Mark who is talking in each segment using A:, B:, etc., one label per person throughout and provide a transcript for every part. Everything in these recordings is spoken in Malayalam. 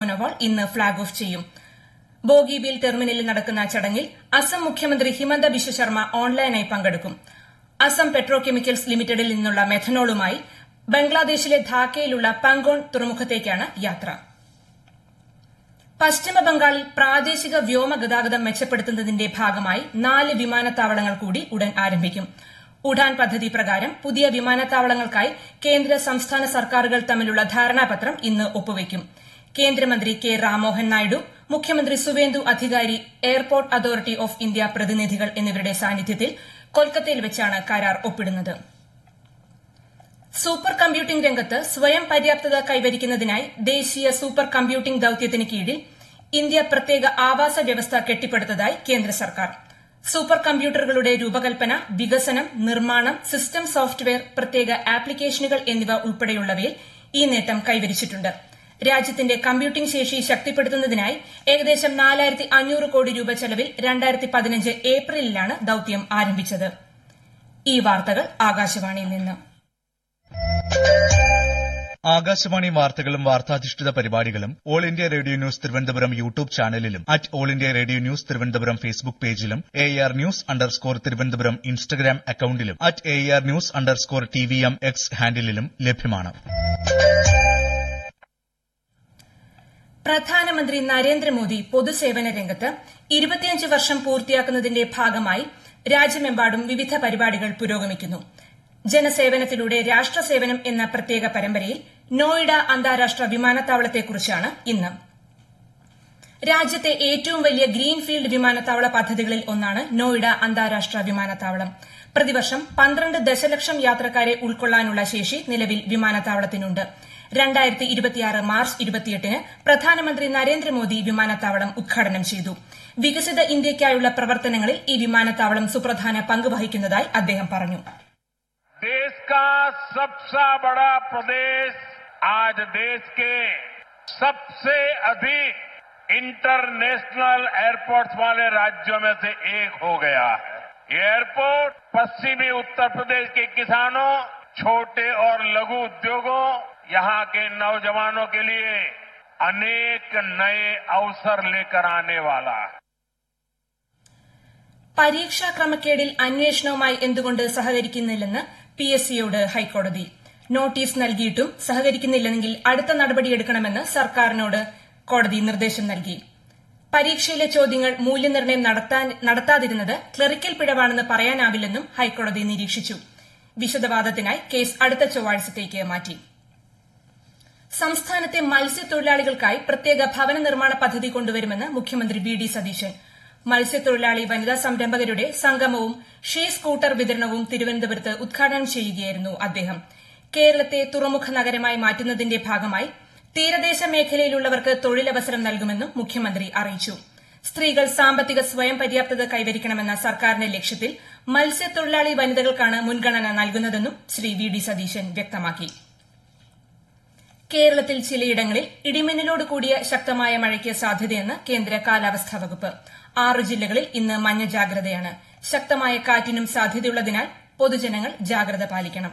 A: സോനോവാൾ ഇന്ന് ഫ്ളാഗ് ഓഫ് ചെയ്യും ബോഗിബീൽ ടെർമിനലിൽ നടക്കുന്ന ചടങ്ങിൽ അസം മുഖ്യമന്ത്രി ഹിമന്ത ബിശ്വ ശർമ്മ ഓൺലൈനായി പങ്കെടുക്കും അസം പെട്രോ കെമിക്കൽസ് ലിമിറ്റഡിൽ നിന്നുള്ള മെഥനോളുമായി ബംഗ്ലാദേശിലെ ധാക്കയിലുള്ള പങ്കോൺ തുറമുഖത്തേക്കാണ് യാത്ര പശ്ചിമ ബംഗാളിൽ പ്രാദേശിക വ്യോമ ഗതാഗതം മെച്ചപ്പെടുത്തുന്നതിന്റെ ഭാഗമായി നാല് വിമാനത്താവളങ്ങൾ കൂടി ഉടൻ ആരംഭിക്കും ഉഡാൻ പദ്ധതി പ്രകാരം പുതിയ വിമാനത്താവളങ്ങൾക്കായി കേന്ദ്ര സംസ്ഥാന സർക്കാരുകൾ തമ്മിലുള്ള ധാരണാപത്രം ഇന്ന് ഒപ്പുവയ്ക്കും കേന്ദ്രമന്ത്രി കെ രാമോഹൻ നായിഡു മുഖ്യമന്ത്രി സുവേന്ദു അധികാരി എയർപോർട്ട് അതോറിറ്റി ഓഫ് ഇന്ത്യ പ്രതിനിധികൾ എന്നിവരുടെ സാന്നിധ്യത്തിൽ കൊൽക്കത്തയിൽ വെച്ചാണ് കരാർ ഒപ്പിടുന്നത് സൂപ്പർ കമ്പ്യൂട്ടിംഗ് രംഗത്ത് സ്വയം പര്യാപ്തത കൈവരിക്കുന്നതിനായി ദേശീയ സൂപ്പർ കമ്പ്യൂട്ടിംഗ് ദൌത്യത്തിന് കീഴിൽ ഇന്ത്യ പ്രത്യേക ആവാസ വ്യവസ്ഥ കെട്ടിപ്പടുത്തതായി കേന്ദ്ര സർക്കാർ സൂപ്പർ കമ്പ്യൂട്ടറുകളുടെ രൂപകൽപ്പന വികസനം നിർമ്മാണം സിസ്റ്റം സോഫ്റ്റ്വെയർ പ്രത്യേക ആപ്ലിക്കേഷനുകൾ എന്നിവ ഉൾപ്പെടെയുള്ളവയിൽ ഈ നേട്ടം കൈവരിച്ചിട്ടുണ്ട് രാജ്യത്തിന്റെ കമ്പ്യൂട്ടിംഗ് ശേഷി ശക്തിപ്പെടുത്തുന്നതിനായി ഏകദേശം നാലായിരത്തി അഞ്ഞൂറ് കോടി രൂപ ചെലവിൽ രണ്ടായിരത്തി പതിനഞ്ച് ഏപ്രിലിലാണ് ദൌത്യം ആരംഭിച്ചത് ഈ വാർത്തകൾ ആകാശവാണിയിൽ നിന്ന്
B: ആകാശവാണി വാർത്തകളും വാർത്താധിഷ്ഠിത പരിപാടികളും all India radio news Thiruvananthapuram YouTube ചാനലിലും at all India radio news Thiruvananthapuram Facebook പേജിലും A R news underscore Thiruvananthapuram Instagram അക്കൌണ്ടിലും at A R news underscore T V M X ഹാൻഡിലും ലഭ്യമാണ്
A: പ്രധാനമന്ത്രി നരേന്ദ്രമോദി പൊതുസേവന രംഗത്ത് ഇരുപത്തിയഞ്ച് വർഷം പൂർത്തിയാക്കുന്നതിന്റെ ഭാഗമായി രാജ്യമെമ്പാടും വിവിധ പരിപാടികൾ പുരോഗമിക്കുന്നു ജനസേവനത്തിലൂടെ രാഷ്ട്രസേവനം എന്ന പ്രത്യേക പരമ്പരയിൽ നോയിഡ അന്താരാഷ്ട്ര വിമാനത്താവളത്തെക്കുറിച്ചാണ് ഇന്ന് രാജ്യത്തെ ഏറ്റവും വലിയ ഗ്രീൻഫീൽഡ് വിമാനത്താവള പദ്ധതികളിൽ ഒന്നാണ് നോയിഡ അന്താരാഷ്ട്ര വിമാനത്താവളം പ്രതിവർഷം പന്ത്രണ്ട് ദശലക്ഷം യാത്രക്കാരെ ഉൾക്കൊള്ളാനുള്ള ശേഷി നിലവിൽ വിമാനത്താവളത്തിനുണ്ട് രണ്ടായിരത്തി ഇരുപത്തിയാറ് മാർച്ച് ഇരുപത്തിയെട്ടിന് പ്രധാനമന്ത്രി നരേന്ദ്രമോദി വിമാനത്താവളം ഉദ്ഘാടനം ചെയ്തു വികസിത ഇന്ത്യയ്ക്കായുള്ള പ്രവർത്തനങ്ങളിൽ ഈ വിമാനത്താവളം സുപ്രധാന പങ്ക് വഹിക്കുന്നതായി അദ്ദേഹം പറഞ്ഞു
C: देश का सबसे बड़ा प्रदेश आज देश के सबसे अधिक इंटरनेशनल एयरपोर्ट्स वाले राज्यों में से एक हो गया है ये एयरपोर्ट पश्चिमी उत्तर प्रदेश के किसानों छोटे और लघु उद्योगों यहां के नौजवानों के लिए अनेक नए अवसर लेकर आने वाला है
A: പരീക്ഷാ ക്രമക്കേടിൽ അന്വേഷണവുമായി എന്തുകൊണ്ട് സഹകരിക്കുന്നില്ലെന്ന് പി എസ് സിയോട് ഹൈക്കോടതി നോട്ടീസ് നൽകിയിട്ടും സഹകരിക്കുന്നില്ലെങ്കിൽ അടുത്ത നടപടിയെടുക്കണമെന്ന് സർക്കാരിനോട് കോടതി നിർദ്ദേശം നൽകി പരീക്ഷയിലെ ചോദ്യങ്ങൾ മൂല്യനിർണ്ണയം നടത്താതിരുന്നത് ക്ലറിക്കൽ പിഴവാണെന്ന് പറയാനാവില്ലെന്നും ഹൈക്കോടതി നിരീക്ഷിച്ചു വിശദവാദത്തിനായി കേസ് അടുത്ത ചൊവ്വാഴ്ചത്തേക്ക് മാറ്റി സംസ്ഥാനത്തെ മത്സ്യത്തൊഴിലാളികൾക്കായി പ്രത്യേക ഭവന നിർമ്മാണ പദ്ധതി കൊണ്ടുവരുമെന്ന് മുഖ്യമന്ത്രി വി ഡി സതീശൻ മത്സ്യത്തൊഴിലാളി വനിതാ സംരംഭകരുടെ സംഗമവും ഷീ സ്കൂട്ടർ വിതരണവും തിരുവനന്തപുരത്ത് ഉദ്ഘാടനം ചെയ്യുകയായിരുന്നു അദ്ദേഹം കേരളത്തെ തുറമുഖ നഗരമായി മാറ്റുന്നതിന്റെ ഭാഗമായി തീരദേശ മേഖലയിലുള്ളവർക്ക് തൊഴിലവസരം നൽകുമെന്നും മുഖ്യമന്ത്രി അറിയിച്ചു സ്ത്രീകൾ സാമ്പത്തിക സ്വയം പര്യാപ്തത കൈവരിക്കണമെന്ന സർക്കാരിന്റെ ലക്ഷ്യത്തിൽ മത്സ്യത്തൊഴിലാളി വനിതകൾക്കാണ് മുൻഗണന നൽകുന്നതെന്നും ശ്രീ വി ഡി സതീശൻ വ്യക്തമാക്കി കേരളത്തിൽ ചിലയിടങ്ങളിൽ ഇടിമിന്നലോട് കൂടിയ ശക്തമായ മഴയ്ക്ക് സാധ്യതയെന്ന് കേന്ദ്ര കാലാവസ്ഥാ വകുപ്പ് ആറ് ജില്ലകളിൽ ഇന്ന് മഞ്ഞ ജാഗ്രതയാണ് ശക്തമായ കാറ്റിനും സാധ്യതയുള്ളതിനാൽ പൊതുജനങ്ങൾ ജാഗ്രത പാലിക്കണം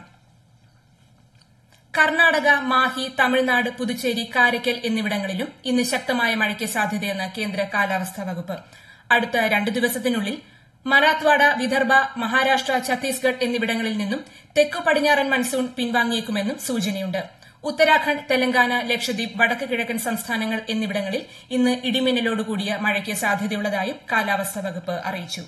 A: കർണാടക മാഹി തമിഴ്നാട് പുതുച്ചേരി കാരയ്ക്കൽ എന്നിവിടങ്ങളിലും ഇന്ന് ശക്തമായ മഴയ്ക്ക് സാധ്യതയെന്ന് കേന്ദ്ര കാലാവസ്ഥാ വകുപ്പ് അടുത്ത രണ്ടു ദിവസത്തിനുള്ളിൽ മറാത്വാഡ വിദർഭ മഹാരാഷ്ട്ര ഛത്തീസ്ഗഡ് എന്നിവിടങ്ങളിൽ നിന്നും തെക്കു പടിഞ്ഞാറൻ മൺസൂൺ പിൻവാങ്ങിയേക്കുമെന്നും സൂചനയുണ്ട് ഉത്തരാഖണ്ഡ് തെലങ്കാന ലക്ഷദ്വീപ് വടക്ക് കിഴക്കൻ സംസ്ഥാനങ്ങൾ എന്നിവിടങ്ങളിൽ ഇന്ന് ഇടിമിന്നലോടുകൂടിയ മഴയ്ക്ക് സാധ്യതയുള്ളതായും കാലാവസ്ഥാ വകുപ്പ് അറിയിച്ചു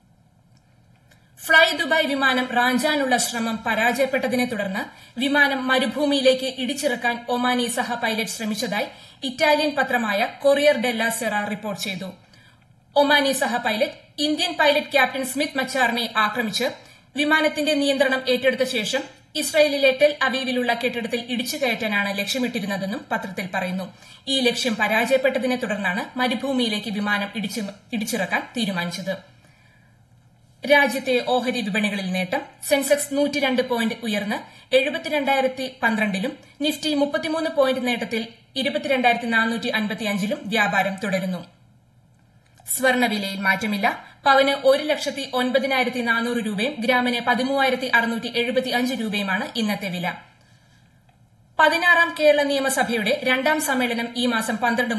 A: ഫ്ളൈ ദുബായ് വിമാനം റാഞ്ചാനുള്ള ശ്രമം പരാജയപ്പെട്ടതിനെ തുടർന്ന് വിമാനം മരുഭൂമിയിലേക്ക് ഇടിച്ചിറക്കാൻ ഒമാനി സഹ പൈലറ്റ് ശ്രമിച്ചതായി ഇറ്റാലിയൻ പത്രമായ കൊറിയർ ഡെല്ല സെറ റിപ്പോർട്ട് ചെയ്തു ഒമാനി സഹ pilot Indian pilot captain Smith മച്ചാറിനെ ആക്രമിച്ച് വിമാനത്തിന്റെ നിയന്ത്രണം ഏറ്റെടുത്ത ശേഷം ഇസ്രയേലിലെ ടെൽ അവീവിലുള്ള കെട്ടിടത്തിൽ ഇടിച്ചു കയറ്റാനാണ് ലക്ഷ്യമിട്ടിരുന്നതെന്നും പത്രത്തിൽ പറയുന്നു ഈ ലക്ഷ്യം പരാജയപ്പെട്ടതിനെ തുടർന്നാണ് മരുഭൂമിയിലേക്ക് വിമാനം ഇടിച്ചിറക്കാൻ തീരുമാനിച്ചത് രാജ്യത്തെ ഓഹരി വിപണികളിൽ നേട്ടം സെൻസെക്സ് നൂറ്റിരണ്ട് പോയിന്റ് ഉയർന്ന് എഴുപത്തിരണ്ടായിരത്തി പന്ത്രണ്ടിലും നിഫ്റ്റി മുപ്പത്തിമൂന്ന് പോയിന്റ് നേട്ടത്തിൽ ഇരുപത്തിരണ്ടായിരത്തി നാനൂറ്റി അൻപത്തിയഞ്ചിലും വ്യാപാരം തുടരുന്നു സ്വർണവിലയിൽ മാറ്റമില്ല പവന് ഒരു ലക്ഷത്തി ഒൻപതിനായിരത്തി നാനൂറ് രൂപയും ഗ്രാമിന് പതിമൂവായിരത്തി അറുന്നൂറ്റി എഴുപത്തി അഞ്ച് രൂപയുമാണ് ഇന്നത്തെ വില പതിനാറാം കേരള നിയമസഭയുടെ രണ്ടാം സമ്മേളനം ഈ മാസം പന്ത്രണ്ട്